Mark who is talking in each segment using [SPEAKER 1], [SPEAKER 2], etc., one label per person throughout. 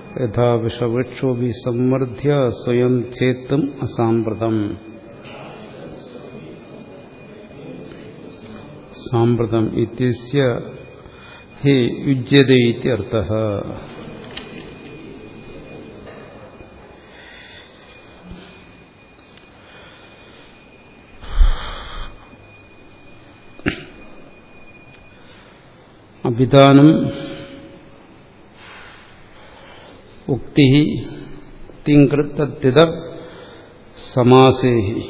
[SPEAKER 1] യഥാ വിഷവൃക്ഷോഭി സമ്മർദ്ധ്യ സ്വയം ചേത്തും അസാമ്പ്രതം സാമ്പ്രതം ഇത്യസ്യ ഹി യുജ്യത ഇത്യർത്ഥഃ അഭിധാനം ഉക്തി തിങ്കൃത്തദ്ധിത സമാസേഹി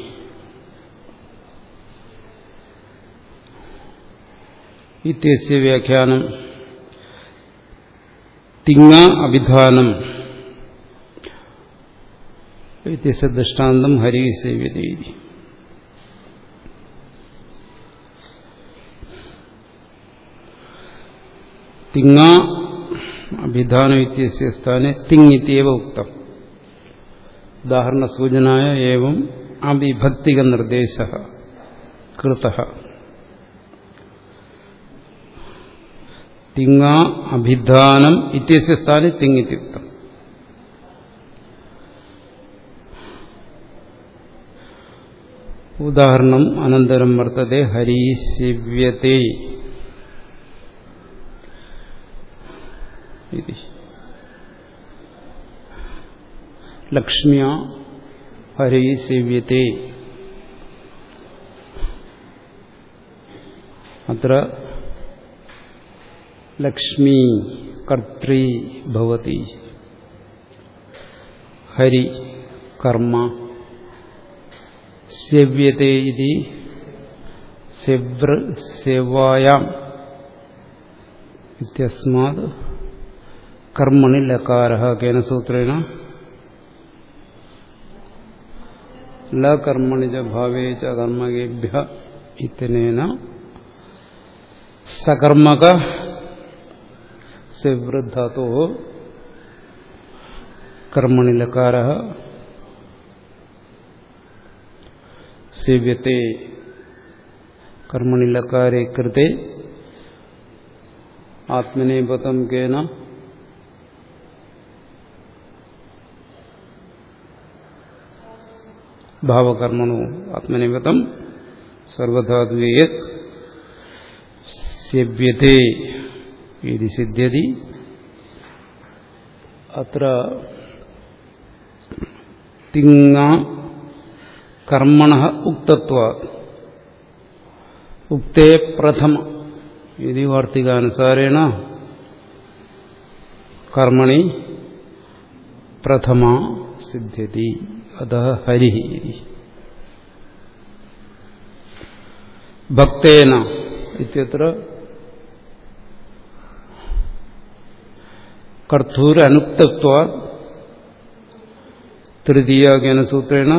[SPEAKER 1] ഇത്യസ്യ വ്യാഖ്യാനം തിങ്ങ അഭിധാനം ഇത്യസ്യ ദൃഷ്ടാന്തം ഹരി സേവ്യതീതി തിങ്ങ അഭിധാനം ഇത്യസ്യ സ്ഥാനെ തിങ് ഇത്യവ ഉക്തം ഉദാഹരണസൂചനായ ഏവം അവിഭക്തിക നിർദ്ദേശ കൃത തിങ്ങ അഭിധാനം ഇത്യസ്യ സ്ഥാനെ തിങ് ഇത്യുക്തം ഉദാഹരണം അനന്തരം വർത്തതെ ഹരീശിവ്യത്തെ ഇതി ലക്ഷ്മ്യ ഹരൈ സേവ്യത്തെ അത്ര ലക്ഷ്മി കർത്തൃ ഭവതി ഹരി കർമ്മ സേവ്യത്തെ ഇതി സെവ്ര സേവായാം ഇത്യസ്മാത് കർമ്മണി ലകാര കേന സൂത്രേണ ലകർമ്മണി ച ഭാവേ ച കർമ്മകേഭ്യ ഇത്യനേന സകർമ്മക സെവൃദ്ധാതോ കർമ്മണി ലകാര സേവ്യത്തെ കർമ്മണി ലകാരെ കൃത്തെ ആത്മനേപതം കേന ഭാവകർമ്മണോ ആത്മനിമിത്തം സർവധാതുവേ സെവ്യത്തെ ഇത് സിദ്ധ്യതി അത്ര തിങ്ങ കർമ്മണ ഉക്തത്വ ഉക്തേ പ്രഥമ ഇത് വാർത്തികാനുസാരേണ കർമ്മണി പ്രഥമ സിദ്ധ്യതി അത ഹരി ഭക്തേന ഇത്യത്ര കർത്തൂരനുക്തത്വ തൃതീയാകേന സൂത്രേണ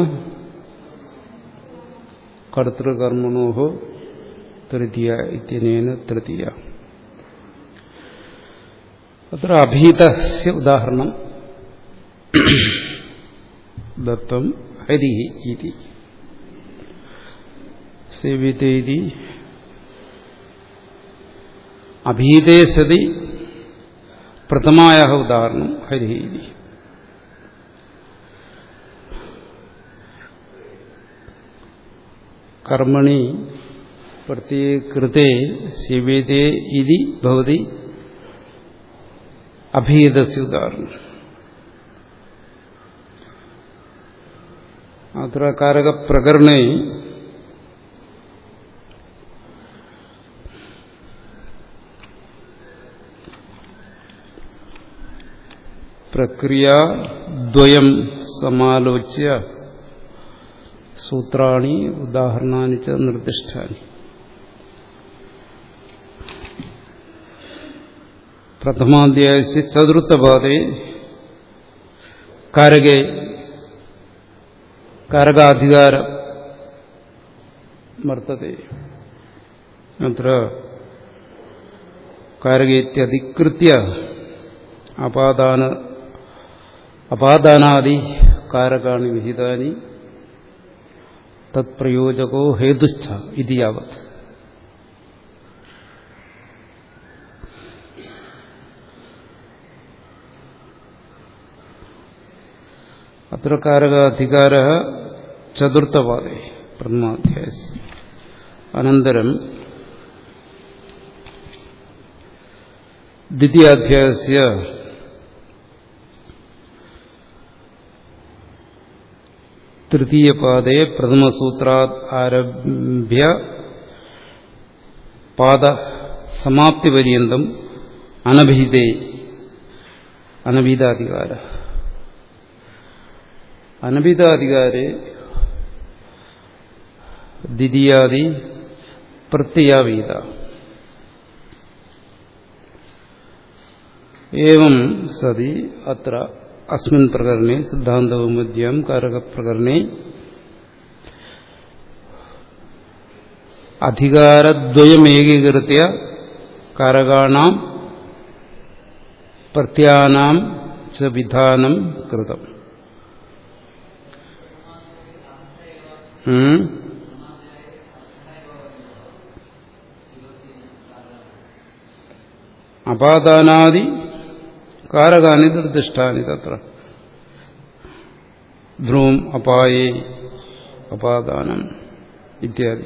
[SPEAKER 1] കർത്തൃകർമ്മണോ തൃതീയ ഇത്യനേന തൃതീയ അത്ര അഭീതസ്യ ഉദാഹരണം ദത്തം ഹരി ഇതി സേവിതേതി അഭീതേ സതി പ്രഥമായ ഉദാഹരണം ഹരി ഇതി കർമ്മണി പ്രത്യേകൃത്തെ സേവ്യത്തെ ഇതി ഭവതി അഭീതസ്യ ഉദാഹരണം അത്ര കാരകപ്രകരണേ പ്രക്രിയാദ്വയം സമാലോച്യ സൂത്രാണി ഉദാഹരണാനി ച നിർദ്ദിഷ്ടാനി പ്രഥമാധ്യായസ് ചതുർത്ഥപാദേ കാരകേ കാരകാധികാര വർത്തത്തെ അത്ര കാരകേത്യധികൃത്യ അപാദാന അപാദാനാദി കാരകാണി വിഹിതാനി തത്പ്രയോജകോ ഹേതുസ്ഥ ഇത് യാവത് അത്ര കാരകാധികാര ചതുർത്ഥപാദേ പ്രഥമാധ്യായ അനന്തരം ദ്വിതീയാധ്യായസ്യ തൃതീയപാദേ പ്രഥമസൂത്രാത് ആരഭ്യ പാദ സമാപ്തിപര്യന്തം അനഭിഹിതേ അനഭിതാധികാര അനഭിതാധികാരെ ദ്വിതീയാദി പ്രത്യയാവീത एवं सति अत्र अस्मिन् प्रकरणे सिद्धान्तकौमुद्यां कारकप्रकरणे अधिकारद्वयमेकीकृत्य कारकाणां प्रत्यानां च विधानं कृतम् അപാദാനാദി കാരകാനി നിർദ്ദിഷ്ടാനി തത്ര ധ്രുവം അപായേ അപാദാനം ഇത്യാദി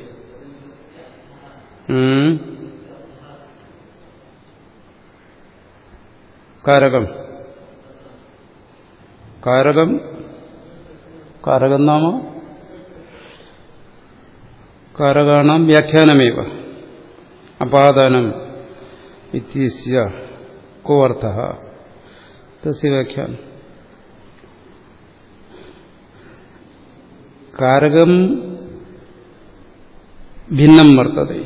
[SPEAKER 1] കാരകം കാരകം കാരകം നാമ കാരകാണാം വ്യാഖ്യാനമേവ അപാദാനം ഇത്യസ്യ को अर्थः तस्य व्याख्यानं कारकं भिन्नं वर्तते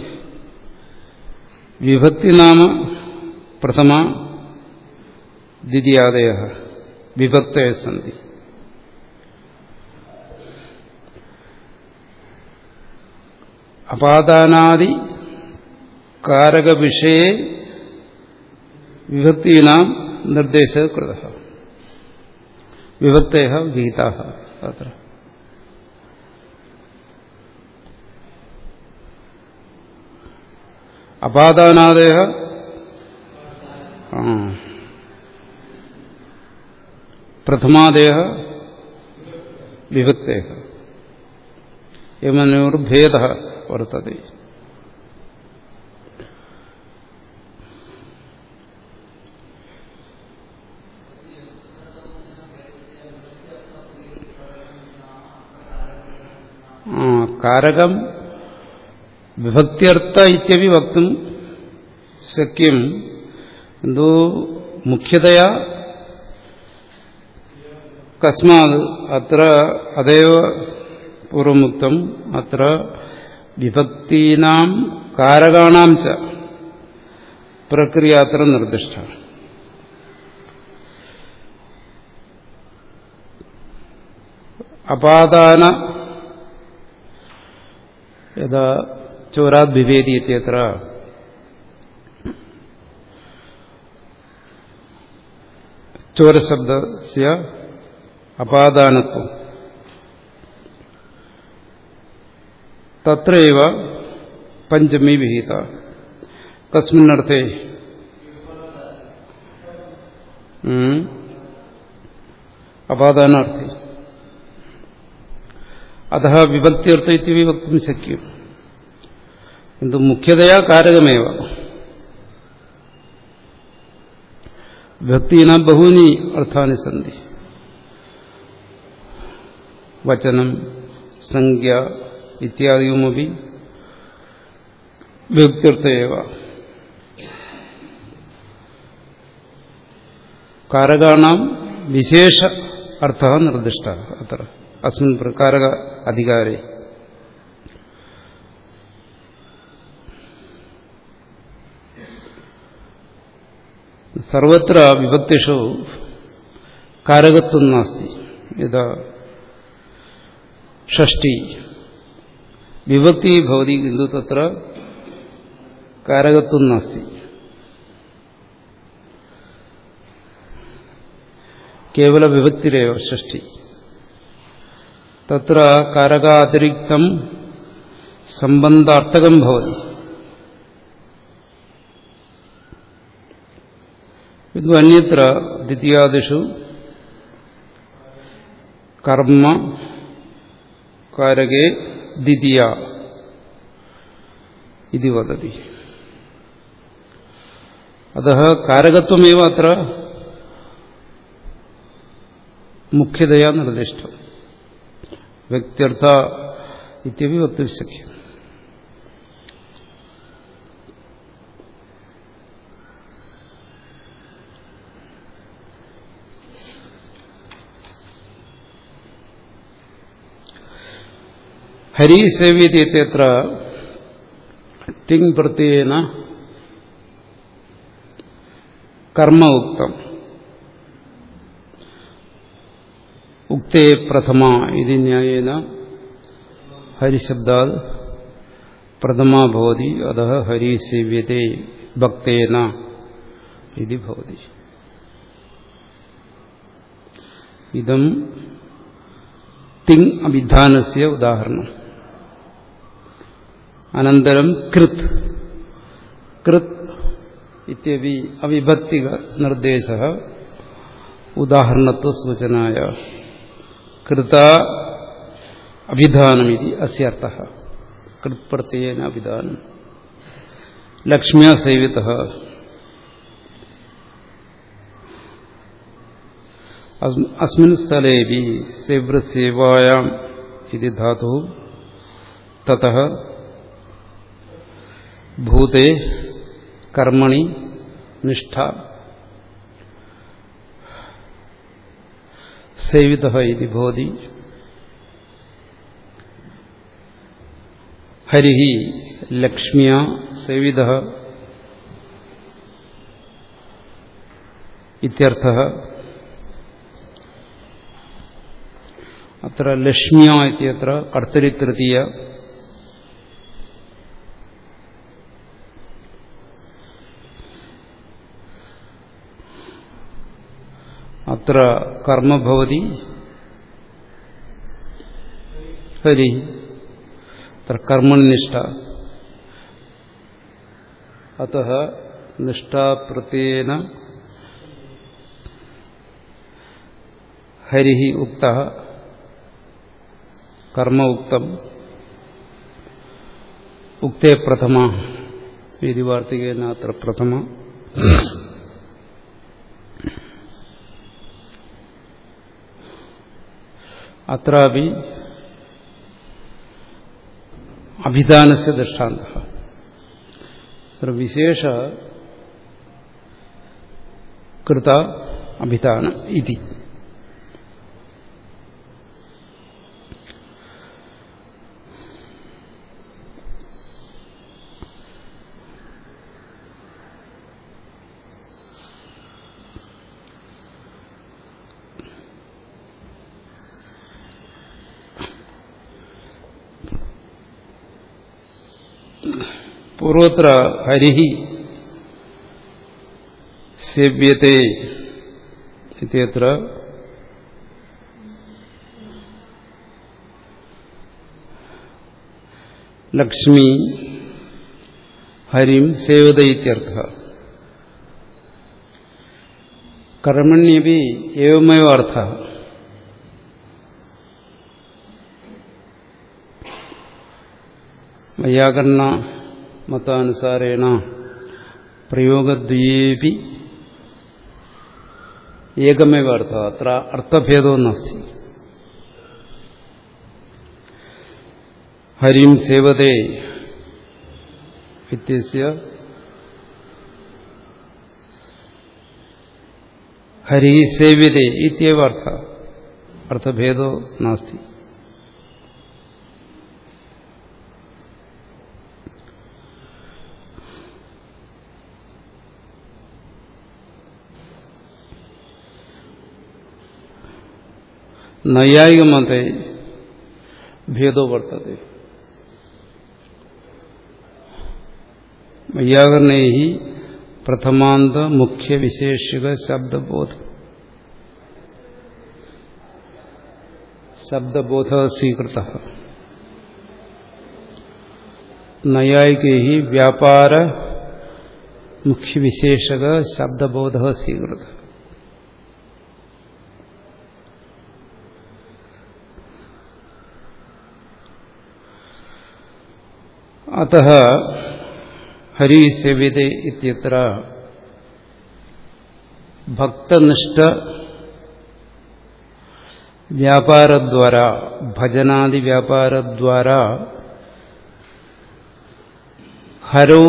[SPEAKER 1] विभक्ति नाम प्रथमा द्वितीयादयः विभक्तयः सन्ति अपादानादि कारकविषये വിഭക്തീനാം നിർദ്ദേശ കൃത വിഭക്ത വിഹിത അത്ര അപാദാനാദയ പ്രഥമാദയ വിഭക്ത യമനോർഭേദ വർത്തത്തെ കാരകം വിഭക്തിയർത്ഥ ഇത്യപി വക്തും ശക്യം എന്തോ മുഖ്യതയാ കസ്മാത് അത്ര അതേവ പൂർവമുക്തം അത്ര വിഭക്തീനാം കാരകാണാം ച പ്രക്രിയ അത്ര നിർദ്ദിഷ്ട അപാദാന യഥാ ചോരാത് വിവേദി ഇത്യത്ര ചോരശബ്ദസ്യ അപാദാനത്വം തത്രൈവ പഞ്ചമി വിഹിത കസ്മിന്നർത്ഥേ അപാദാനാർത്ഥേ അത വിഭക്തിയർത്ഥ ഇത്യവി വക്തും ശക്യം എന്തു മുഖ്യതയാ കാരകമേവ ഭക്തിന ബഹൂനി അർത്ഥാനി സന്ധി വചനം സംഖ്യ ഇത്യാദിയുമപി വിഭക്തിയർത്ഥേവ കാരകാണാം വിശേഷ അർത്ഥ നിർദ്ദിഷ്ട അത്ര അസ്മിൻ പ്രകാരക അധികാരേ സർവത്ര വിഭക്തിഷു കാരകത്വം നാസ്തി യഥാ ഷഷ്ടി വിഭക്തി ഭവതി കിന്തു തത്ര കാരകത്വം നാസ്തി കേവല വിഭക്തിരേവ ഷഷ്ടി തത്ര കാരകാതിരിക്തം സംബന്ധാർത്ഥകം ഭവതി ഇത് അന്യത്ര ദ്വിതീയാദിഷു കർമ്മ കാരകേ ദ്വിതീയ ഇത് വദതി അത കാരകത്വമേവ അത്ര മുഖ്യതയാ നിർദ്ദിഷ്ടം വ്യക്തിയർത്ഥ ഇത്യപി വക്തും ശക്യം ഹരിസേവ്യത്യത്ര തിങ് പ്രത്യേന കർമ്മ ഉക്തം ഉക്തേ പ്രഥമ ഇത് ന്യായേന ഹരിശബ്ദാത് പ്രഥമാ ഭവതി അത ഹരിസേവ്യത്തെ ഭക്തേന ഇത് ഭവതി ഇതം തിങ് അഭിധാനസ്യ ഉദാഹരണം അനന്തരം കൃത് കൃത് ഇത്യപി അവിഭക്തിക നിർദ്ദേശ ഉദാഹരണത്വ സൂചനായ കൃത അഭിധാനമിതി അസ്യർത്ഥ കൃത് പ്രത്യേന അഭിധാനം ലക്ഷ്മ്യാ സേവിത അസ്മിൻ സ്ഥലേപി സേവ്രസേവായാം ഇതി ധാതു തത ഭൂതേ കർമ്മണി നിഷ്ഠ സേവിത ഇതി ഭവതി ഹരി ലക്ഷ്മ്യ സേവിത ഇത്യർത്ഥ അത്ര ലക്ഷ്മ്യ ഇത്യത്ര കർത്തരിതൃതീയ അത്ര കർമ്മഭവതി ഹരി അത്ര കർമ്മനിഷ്ഠ അത നിഷ്ഠാപ്രത്യേന ഹരി ഉക്ത കർമ്മ ഉക്തം ഉക്തേ പ്രഥമ ഇതി വാർത്തികേന അത്ര പ്രഥമ അത്രാപി അഭിധാനസ്യ ദൃഷ്ടാന്ത അത്ര വിശേഷ കൃത അഭിധാനം ഇതി പൂർവത്ര ഹരി സേവ്യത്തെ ഇത്യത്ര ലക്ഷ്മി ഹരിം സേവത ഇത്യർത്ഥ കർമ്മണ്യപി ഏവമേവ അർത്ഥ വൈയാകരണ മതാനുസാരേണ പ്രയോഗദ്വയേപി ഏകമേവ അർത്ഥ അത്ര അർത്ഥഭേദോ നാസ്തി ഹരിം സേവതേ ഇത്യസ്യ ഹരി സേവ്യതേ ഇത്യവ അർത്ഥ അർത്ഥഭേദോ നാസ്തി നൈയായികമതേ ഭേദോ വർത്തത്തെ വൈയാകരണൈ പ്രഥമാന്ത മുഖ്യ വിശേഷിക ശബ്ദബോധം ശബ്ദബോധ സ്വീകൃത നൈയായികൈ വ്യാപാര മുഖ്യവിശേഷക ശബ്ദബോധ സ്വീകൃത अतः हरिसेव्यते इत्यत्र भक्तनिष्ठ व्यापारद्वारा भजनादि व्यापारद्वारा हरो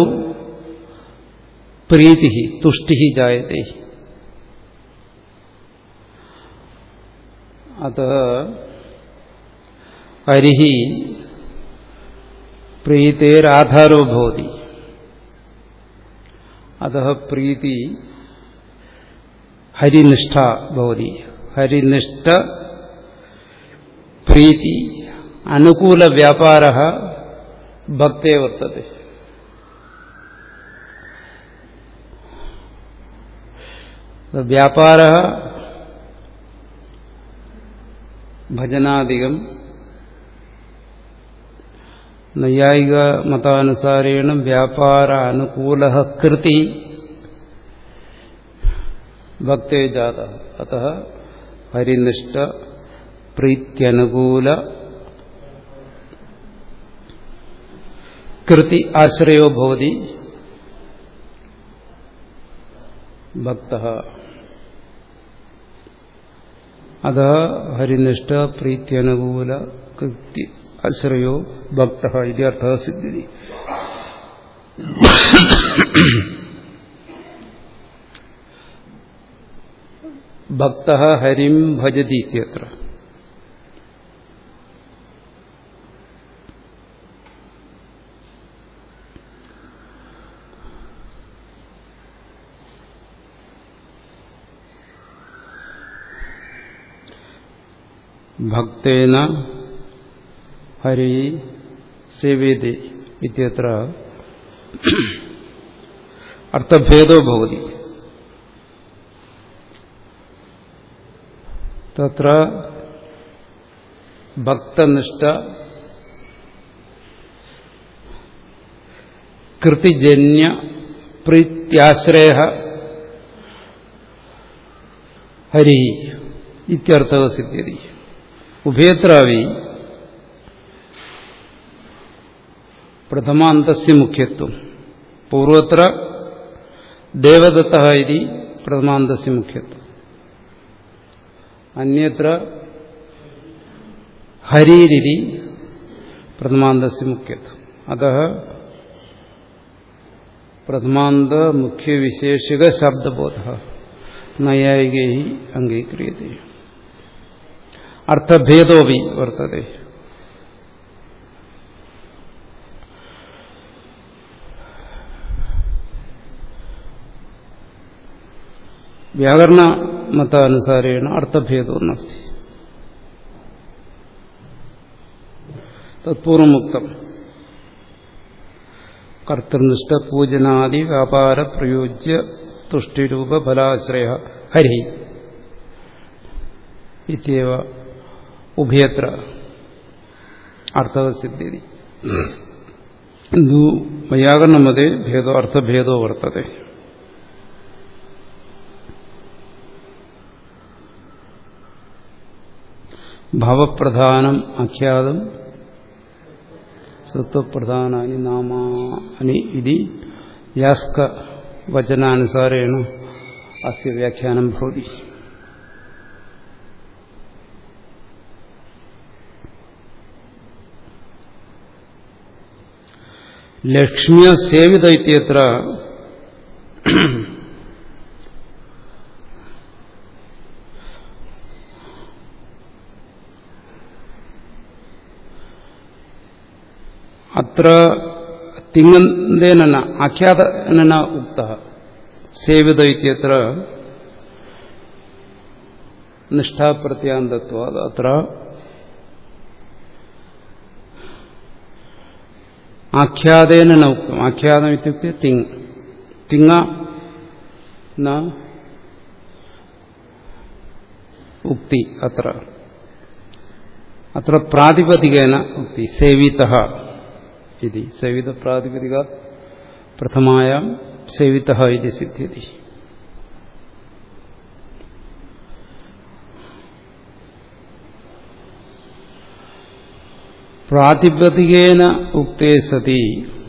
[SPEAKER 1] प्रीति तुष्टि जायते अतः हरि प्रीतेराधारो भवति अतः प्रीति हरिनिष्ठा भवति हरिनिष्ठ प्रीति अनुकूलव्यापारः भक्ते वर्तते व्यापारः भजनादिकं नैयायिक मतानुसारेण व्यापार अनुकूल कृति भक्ते जाता अतः हरिनिष्ठ प्रीत्यनुकूल कृति आश्रयो भवति भक्तः अतः हरिनिष्ठ प्रीत्यनुकूल कृति आश्रयो भक्त इति अर्थः सिद्ध्यति भक्तः हरिं भजति इत्यत्र भक्तेन हरि सेवेदे इत्यत्र अर्थभेदो भवति तत्र भक्तनिष्ठ कृतिजन्य प्रीत्याश्रय हरि इत्यर्थः सिद्ध्यति उभयत्रापि प्रथमान्तस्य मुख्यत्वं पूर्वत्र देवदत्तः इति प्रथमान्तस्य मुख्यत्वम् अन्यत्र हरीरिति प्रथमान्तस्य मुख्यत्वम् अतः प्रथमान्त मुख्यविशेषिकशब्दबोधः नैयायिकैः अङ्गीक्रियते अर्थभेदोऽपि वर्तते व्याकरणमतानुसारेण अर्थभेदो नास्ति तत्पूर्वमुक्तम् कर्तृनिष्ठपूजनादि व्यापारप्रयोज्य तुष्टिरूपफलाश्रय हरि इत्येव उभयत्र अर्थः सिद्ध्यति किन्तु वैयाकरणमते भेदो अर्थभेदो वर्तते ഭവപ്രധാനം ആഖ്യാതം സത്വപ്രധാനാനി നാമാനി ഇതി യാസ്ക വചനാനുസാരേണ അസ്യ വ്യാഖ്യാനം ഭവതി ലക്ഷ്മ്യ സേവിത ഇത്യത്ര അത്ര തിങ്ങന്തേന ആഖ്യാതന ഉക്ത സേവിത ഇത്യത്ര നിഷ്ഠാപ്രത്യാന്തത്വ അത്ര ആഖ്യാതേന ന ഉക്തം ആഖ്യാതം ഇത്യുക്തെ തിങ് തിങ്ങ ന ഉക്തി അത്ര അത്ര പ്രാതിപതികേന ഉക്തി സേവിത इति सेवितप्रातिपदिक प्रथमायां सेवितः इति सिद्ध्यति പ്രാതിപതികേന ഉക്തേ സതി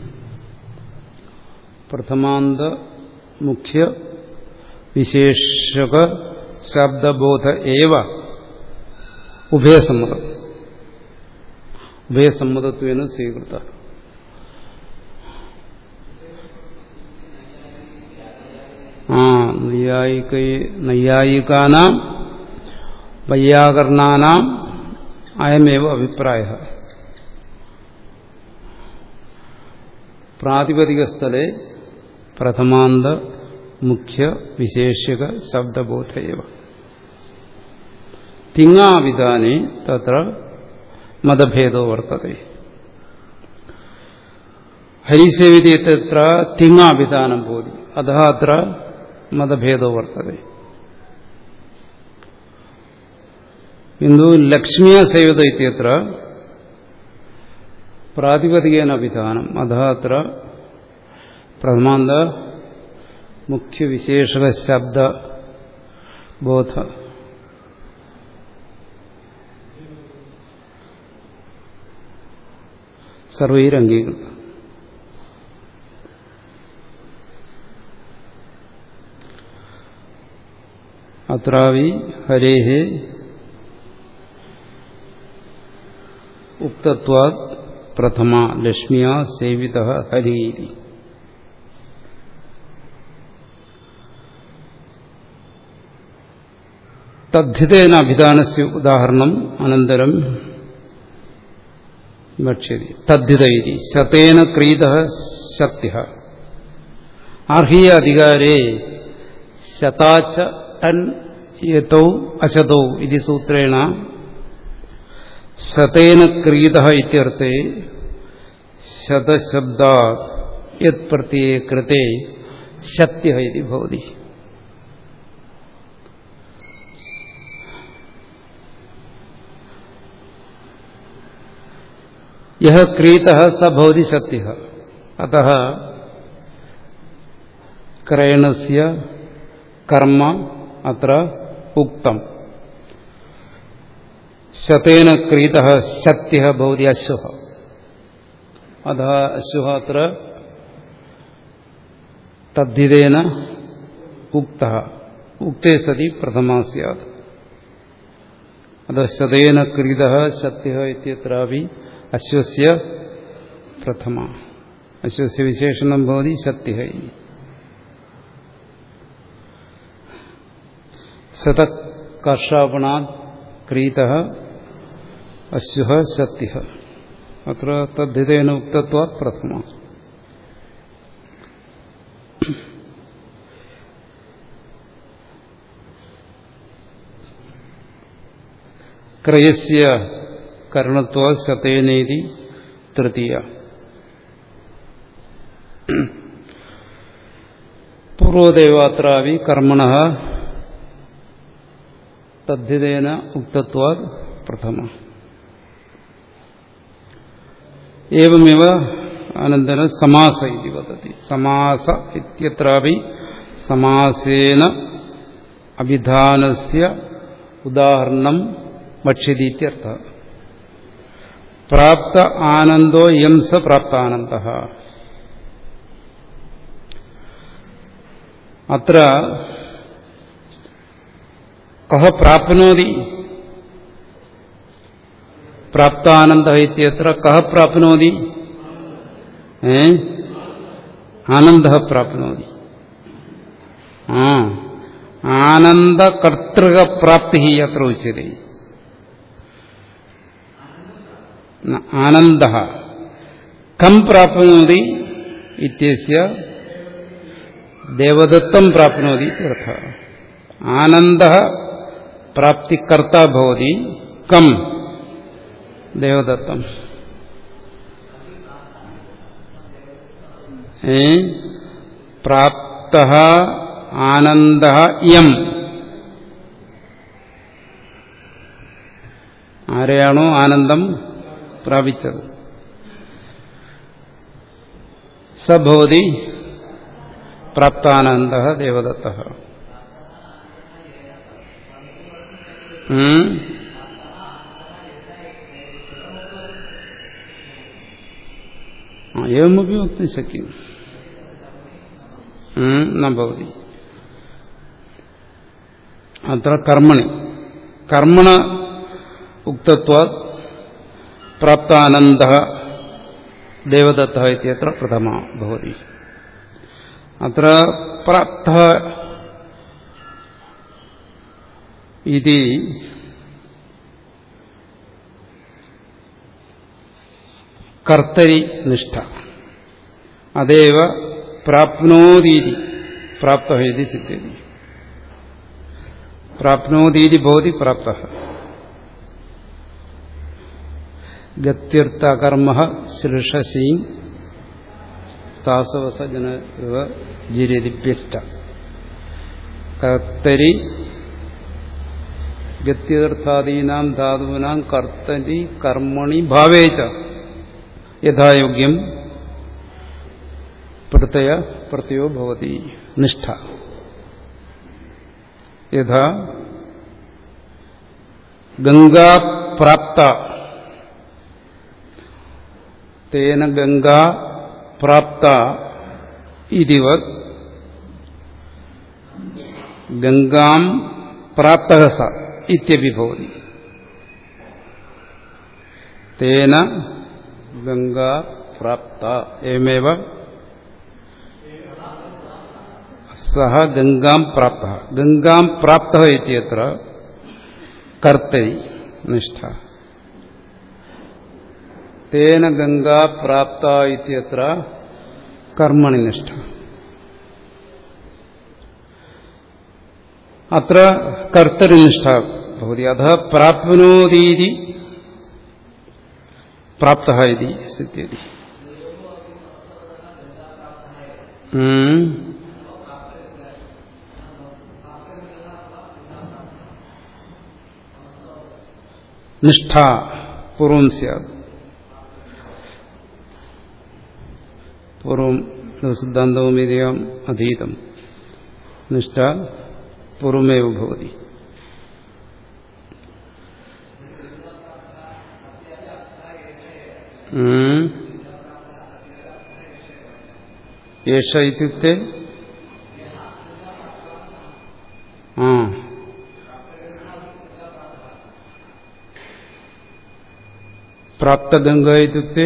[SPEAKER 1] പ്രഥമാന്ത മുഖ്യ വിശേഷക ശബ്ദബോധ ഏവ ഉഭയസമ്മതം ഉഭയസമ്മതത്വേന സ്വീകൃത ആ നൈയായിക നൈയായികാനാം വൈയാകരണാനാം അയമേവ അഭിപ്രായ പ്രാതിപതികസ്ഥലെ പ്രഥമാന്ത മുഖ്യ വിശേഷ്യക ശബ്ദബോധയവ തിങ്ങാവിധാനെ തത്ര മതഭേദോ വർത്തതെ ഹരിസേവിതയത്ര തിങ്ങാവിധാനം പോലും അത അത്ര മതഭേദോ വർത്തതെ കിന്തു ലക്ഷ്മിയ സേവിത ഇത്യത്ര പ്രാതിപതികേന വിധാനം അത അത്ര പ്രഥമാന്ത മുഖ്യവിശേഷക ശബ്ദ ബോധ സർവൈരംഗീകൃത അത്രാവി ഹരേഹേ ഉക്തത്വാത് പ്രഥമ ലക്ഷ്മിയ സേവിത ഹരീതി തദ്ധിതേന അഭിധാനസ്യ ഉദാഹരണം അനന്തരം വക്ഷ്യതി തദ്ധിത ഇതി ശതേന ക്രീത ശക്തി അർഹീയ അധികാരേ ശതാച്ച ടൻ യതൗ അശതൗ ഇതി സൂത്രേണ ശതേന ക്രീത ഇത്യർത്ഥേ ശതശബ്ദാ യത് പ്രത്യേ കൃതേ ശക്യ ഇതി ഭവതി യഹ ക്രീത സ ഭവതി സത്യ അത ക്രയണസ്യ കർമ്മ അത്ര ഉക്തം ശതേന ക്രീത സത്യ ഭവതി അശ്വ അത അശ്വ അത്ര തദ്ധിതേന ഉക്ത ഉക്തേ സതി പ്രഥമാ സ്യാത് അത ശതേന ക്രീത സത്യ ഇത്യത്രാപി അശ്വസ്യ പ്രഥമ അശ്വസ്യ വിശേഷണം ഭവതി സത്യ ശതകർഷാപണാത് ക്രീത അശ്വ സത്യ അത്ര തദ്ധിതേന ഉക്തത്വാ പ്രഥമ ക്രയസ്യ കരണത്വ ശതേനേതി തൃതീയ പൂർവദേവാത്രാവി കർമ്മണ തദ്ധിതേന ഉക്തത്വാ പ്രഥമ ഏവമേവ അനന്തരം സമാസ ഇതി വദതി സമാസ ഇത്യത്രാപി സമാസേന അഭിധാനസ്യ ഉദാഹരണം വക്ഷ്യതീത്യർത്ഥ പ്രാപ്ത ആനന്ദോ യം സ പ്രാപ്താനന്ദ അത്ര കഹ പ്രാപ്നോതി പ്രാപ്താനന്ദ ഇത്യത്ര കഹ പ്രാപ്നോതി ഏ ആനന്ദ പ്രാപ്നോതി ആ ആനന്ദകർത്തൃകപ്രാപ്തി അത്ര ഉച്ചതി ആനന്ദ കം പ്രാപ്നോതി ഇത്യസ്യ ദേവദത്തം പ്രാപ്നോതി അർത്ഥ ആനന്ദ പ്രാപ്തികർത്ത ഭവതി കം ദേവദത്തം പ്രാപ്ത ആനന്ദ യം ആരെയാണോ ആനന്ദം പ്രാപിച്ചത് സഭവതി പ്രാപ്താനന്ദ ദേവദത്ത एवमपि वक्तुं शक्यम् न भवति अत्र कर्मणि कर्मण उक्तत्वात् प्राप्तानन्दः देवदत्तः इत्यत्र प्रथमा भवति अत्र प्राप्तः इति कर्तरि निष्ठा अदेव प्राप्नोतीति प्राप्तः इति सिद्ध्यति प्राप्नोतीति भवति प्राप्तः गत्यर्थकर्मः श्लिषसी तासवसजन इव जिरेदिभ्यश्च कर्तरि ഗത്യർത്ഥാദീനാം ധാതുവിനാം കർത്തരി കർമ്മണി ഭാവേച്ച യഥായോഗ്യം പ്രത്യയ പ്രത്യോ ഭവതി നിഷ്ഠ യഥാ ഗംഗാപ്രാപ്ത തേന ഗംഗാ പ്രാപ്ത ഇതിവത് ഗംഗാം പ്രാപ്ത സ ഇത്യപി ഭവതി തേന ഗംഗാ പ്രാപ്ത എവമേവ സഹ ഗംഗാം പ്രാപ്ത ഗംഗാം പ്രാപ്ത ഇത്യത്ര കർത്തരി നിഷ്ഠ തേന ഗംഗാ പ്രാപ്ത ഇത്യത്ര കർമ്മണി നിഷ്ഠ അത്ര കർത്തരിനിഷ്ഠ ഭവതി അധ പ്രാപ്നോതീതി പ്രാപ്ത ഇതി സിദ്ധ്യതി നിഷ്ഠ പൂർവം സ്യാത് പൂർവം സിദ്ധാന്തവും ഇതയാം അധീതം നിഷ്ഠ പൂർവമേവ ഭവതി ഏഷ ഇത്യുക്തെ ആ പ്രാപ്തഗംഗ ഇത്യുക്തെ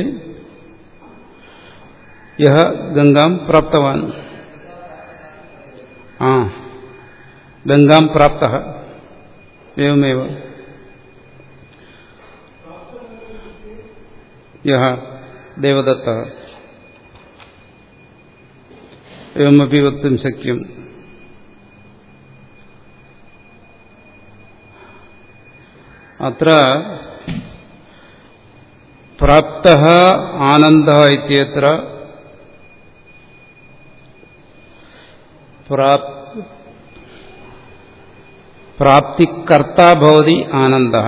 [SPEAKER 1] യഹ ഗംഗാം പ്രാപ്തവാൻ ആ ഗംഗാം പ്രാപ്ത एवमेव यः देवदत्तः एवमपि वक्तुं शक्यम् अत्र प्राप्तः आनन्दः इत्यत्र प्राप् പ്രാപ്തികർത്താ ഭവതി ആനന്ദ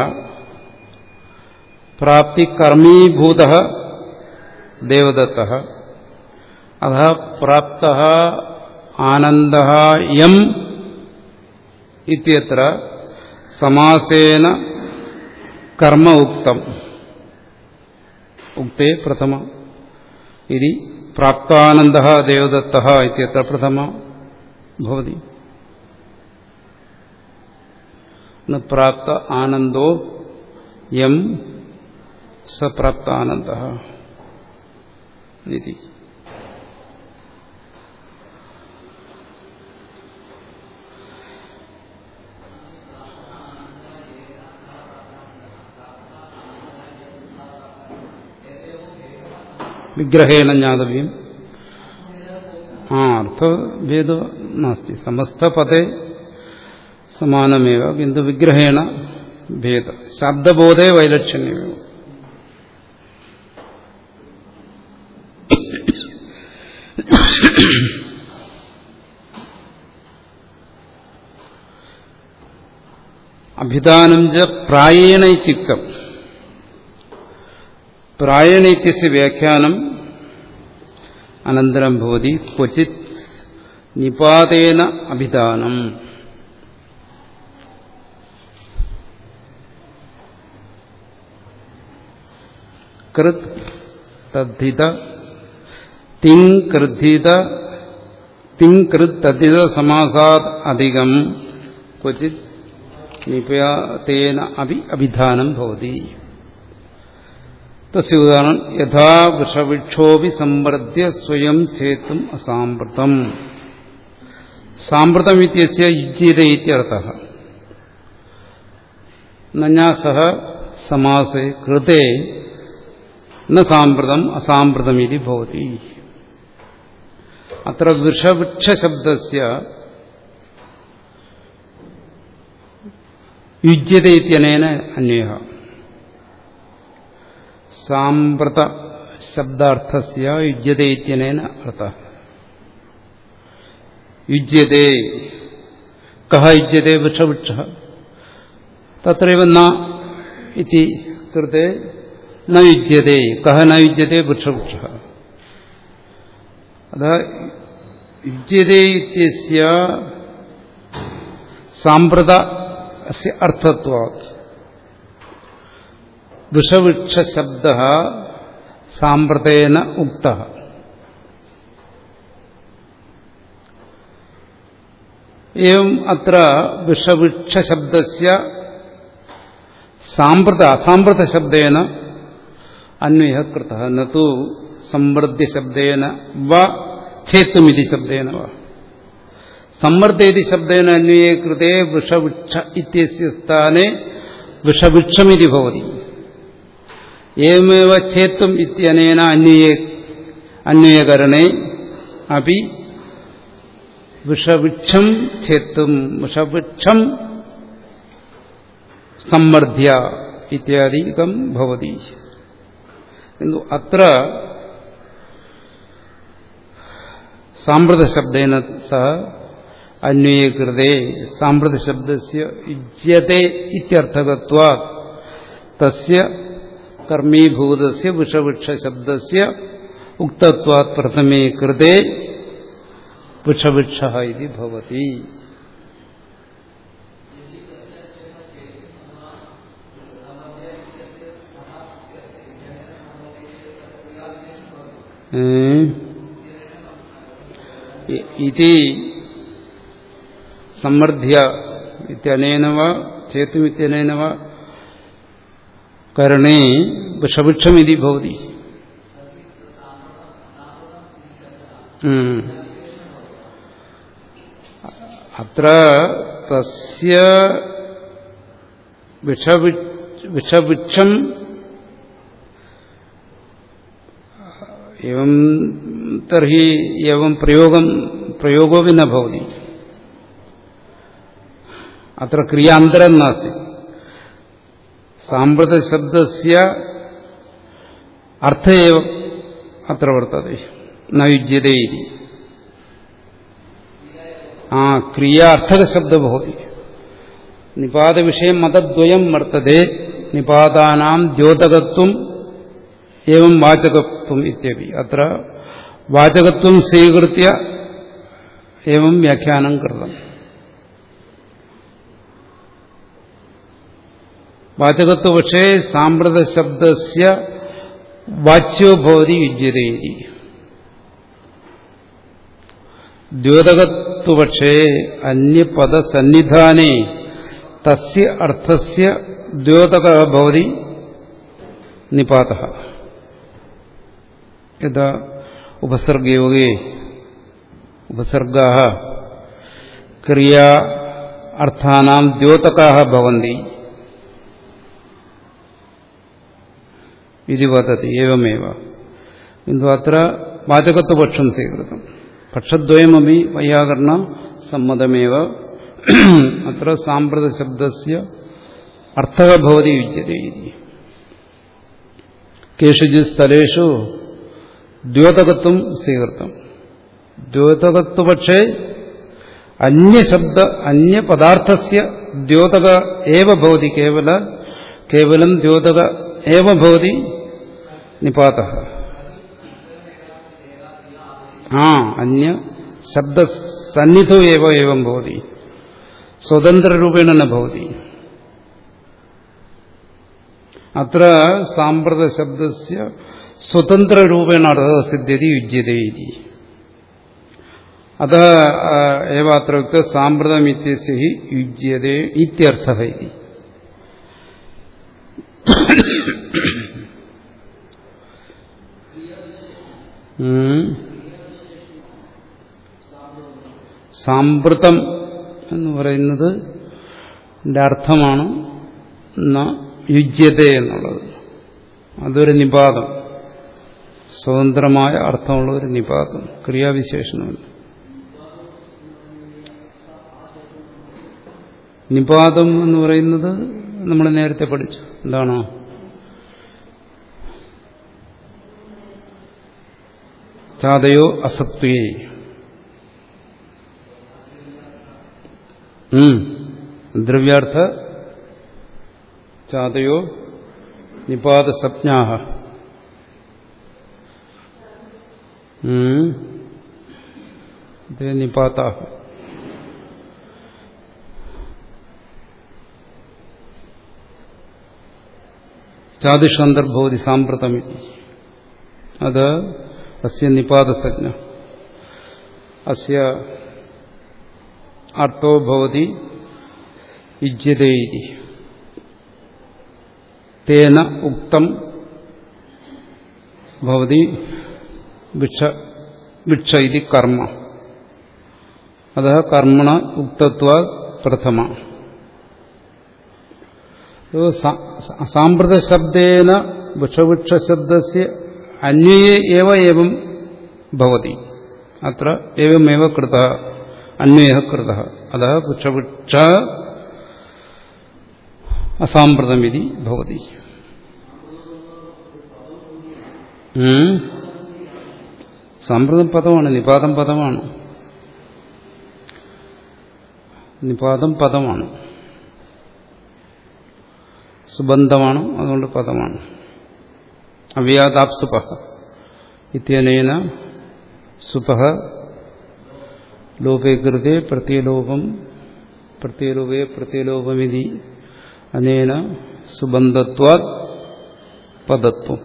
[SPEAKER 1] പ്രാപ്തികർമ്മീഭൂത ദേവദത്ത അത പ്രാപ്ത ആനന്ദ യം ഇത്യത്ര സമാസേന കർമ്മ ഉക്തം ഉക്തേ പ്രഥമ ഇതി പ്രാപ്താനന്ദ ദേവദത്ത ഇത്യത്ര പ്രഥമ ഭവതി പ്രാപ്ത ആനന്ദോ യം സപ്രാപ്ത ആനന്ദ ഇതി വിഗ്രഹേണ ജ്ഞാതവ്യം ആ അർത്ഥഭേദ നാസ്തി സമസ്തപദേ സമാനമേവ കിന്തു വിഗ്രഹേണ ഭേദ ശബ്ദബോധേ വൈലക്ഷണ്യമേവ അഭിധാനം ച പ്രായേണ ഇത്യുക്തം പ്രായേണ ഇത്യസ്യ വ്യാഖ്യാനം അനന്തരം ഭവതി ക്വചിത് നിപാതേന അഭിധാനം കൃത് തദ്ധിത തിങ്ക്രഥിത തിങ്കൃത്തതിത സമാസാത് അധികം ക്വചിത് നിപയാതേന അഭി അഭിധാനം ഭവതി തസ്യ ഉദാഹരണം യഥാ വൃഷവൃക്ഷോപി സമ്പ്രദ്യ സ്വയം ചേത്തും അസാമ്പ്രതം സാമ്പ്രതം ഇത്യസ്യ യുജ്യത ഇത്യർത്ഥ നഞ്ഞാ സഹ സമാസേ കൃതേ ന സാമ്പ്രതം അസാമ്പ്രതമിതി ഭവതി അത്ര വൃഷവൃക്ഷശബ്ദസ്യ യുജ്യത ഇത്യനേന അന്വയ സാമ്പ്രത ശബ്ദാർത്ഥസ്യ യുജ്യത ഇത്യനേന അർത്ഥ യുജ്യതേ കഹ യുജ്യതേ വൃക്ഷവൃക്ഷ തത്രൈവ ന ഇതി കൃത്തെ ന യുജ്യതേ കഹ ന യുജ്യതേ വൃക്ഷവൃക്ഷ അത യുജ്യതേ ഇത്യസ്യ സാമ്പ്രത അർത്ഥത്വാത് വൃഷവൃക്ഷശബ്ദ സാമ്പ്രതേന ഉക്ത एवम् अत्र विषवृक्षशब्दस्य साम्प्रत असाम्प्रतशब्देन अन्वयः कृतः न तु सम्मर्द्यशब्देन वा छेत्तुमिति शब्देन वा सम्मर्द इति शब्देन अन्वये कृते वृषवृक्ष इत्यस्य स्थाने वृषवृक्षमिति भवति एवमेव छेत्तुम् इत्यनेन अन्वये अन्वयकरणे अपि വിഷവൃക്ഷം ഛേത്തും വിഷവൃക്ഷം സമ്മർദ്ധ്യ ഇത്യാദികം ഭവതി കിന്തു അത്ര സാമ്പ്രതശബ്ദേന സഹ അന്വയീകൃതേ സാമ്പ്രതശബ്ദസ്യ യുജ്യത്തെ ഇത്യർത്ഥകത്വാ തസ്യ കർമ്മീഭൂതസ്യ വിഷവൃക്ഷശബ്ദസ്യ ഉക്തത്വാത് പ്രഥമേ കൃതേ വൃക്ഷവൃക്ഷ ഇത് ഭവതി ഇതി സമ്മർദ്ധ്യ ഇത്യനേന വ ചേത്തുമിത്യനേന വ കരണേ വൃഷവൃക്ഷമിതി ഭവതി അത്ര തസ്യ വിഷവൃക്ഷം एवं तर्हि एवं प्रयोगं प्रयोगोऽपि न भवति अत्र क्रियान्तरं नास्ति साम्प्रतशब्दस्य अर्थ एव अत्र वर्तते न युज्यते इति ആ ക്രിയാർത്ഥകശബ്ദ ഭവതി നിപാതവിഷയം മതദ്വയം വർത്തതെ നിപാതാനാം ദ്യോതകത്വം ഏവം വാചകത്വം ഇത്യപി അത്ര വാചകത്വം സ്വീകൃത്യ ഏവം വ്യാഖ്യാനം കൃതം വാചകത്വ പക്ഷേ സാമ്പ്രതശബ്ദസ്യ വാച്യോ ഭവതി യുജ്യതേരി ദ്യോതകത്വപക്ഷേ അന്യപദസന്നിധാനേ തസ്യ അർത്ഥസ്യ ദ്യോതക ഭവതി നിപാത യഥാ ഉപസർഗയോഗേ ഉപസർഗാ ക്രിയാ അർത്ഥാനാം ദ്യോതകാ ഭവന്തി ഇതി വദതി ഏവമേവ കിന്തു അത്ര വാചകത്വപക്ഷം സ്വീകൃതം പക്ഷദ്വയമപി വൈയാകരണ സമ്മതമേവ അത്ര സാമ്പ്രതശബ്ദസ്യ അർത്ഥക ഭവതി യുജ്യത്തെ കേഷുചിത് സ്ഥലേഷു ദ്യോതകത്വം സ്വീകൃതം ദ്യോതകത്വപക്ഷേ അന്യശബ്ദ അന്യപദാർത്ഥസ്യ ദ്യോതക ഏവ ഭവതി കേവല കേവലം ദ്യോതക ഏവ ഭവതി നിപാത ആ അന്യ ശബ്ദ സന്നിധോ ഏവ ഏവം ഭവതി സ്വതന്ത്രരൂപേണ ന ഭവതി അത്ര സാമ്പ്രതശബ്ദസ്യ സ്വതന്ത്രരൂപേണ അർത്ഥ സിദ്ധ്യതി യുജ്യതേരി അത ഏവാത്ര ഉക്ത സാമ്പ്രതമിത്യസ്യ ഹി യുജ്യതേ ഇത്യർത്ഥ ഇതി സാമ്പ്രതം എന്ന് പറയുന്നത് അർത്ഥമാണ് യുജ്യത എന്നുള്ളത് അതൊരു നിപാതം സ്വതന്ത്രമായ അർത്ഥമുള്ള ഒരു നിപാതം ക്രിയാവിശേഷണമല്ല നിപാതം എന്ന് പറയുന്നത് നമ്മൾ നേരത്തെ പഠിച്ചു എന്താണോ ചാതയോ അസത്വേ ദ്രവ്യാർത്ഥ ചാതയോ നിപാതസജ്ഞാ നിപാത ചാതിഷന്തർഭവതി സാമ്പ്രതമി അത് അസ്യ നിപാതസജ്ഞ അസ്യ അർത്ഥോ ഭവതി യുജ്യതേരി തേന ഉക്തം ഭവതി ഭിക്ഷ ഭിക്ഷ ഇത് കർമ്മ അത കർമ്മണ ഉക്തത്വ പ്രഥമ സാമ്പ്രതശബ്ദേന ഭിക്ഷവൃക്ഷശബ്ദസ്യ അന്വയേ ഏവ ഏവം ഭവതി അത്ര ഏവമേവ കൃത അന്വയ കൃത അത ഭിക്ഷവൃക്ഷ അസാമ്പ്രതമിതി ഭവതി സാമ്പ്രതം പദമാണ് നിപാതം പദമാണ് നിപാതം പദമാണ് സുബന്ധമാണ് അതുകൊണ്ട് പദമാണ് അവ്യാതാപ്സുപ ഇത്യനേന സുപഹ ലോപേ കൃതേ പ്രത്യലോപം പ്രത്യലോപേ പ്രത്യലോപമിതി അനേന സുബന്ധത്വാത് പദത്വം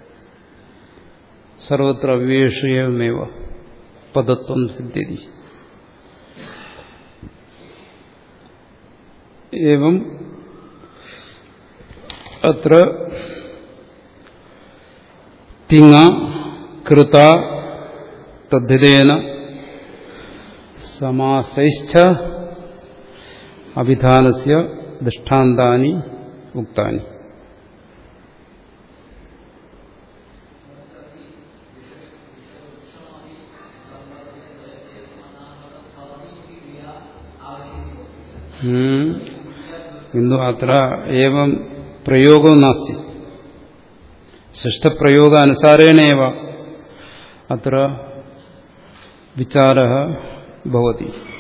[SPEAKER 1] സർവത്ര അവിവേഷയമേവ പദത്വം സിദ്ധ്യതി ഏവം അത്ര തിങ്ങ കൃത തദ്ധിതേന സമാസൈശ്ച അഭിധാനസ്യ ദൃഷ്ടാന്താനി ഉക്താനി किन्तु अत्र एवं प्रयोगो नास्ति शिष्टप्रयोगानुसारेण एव अत्र विचारः भवति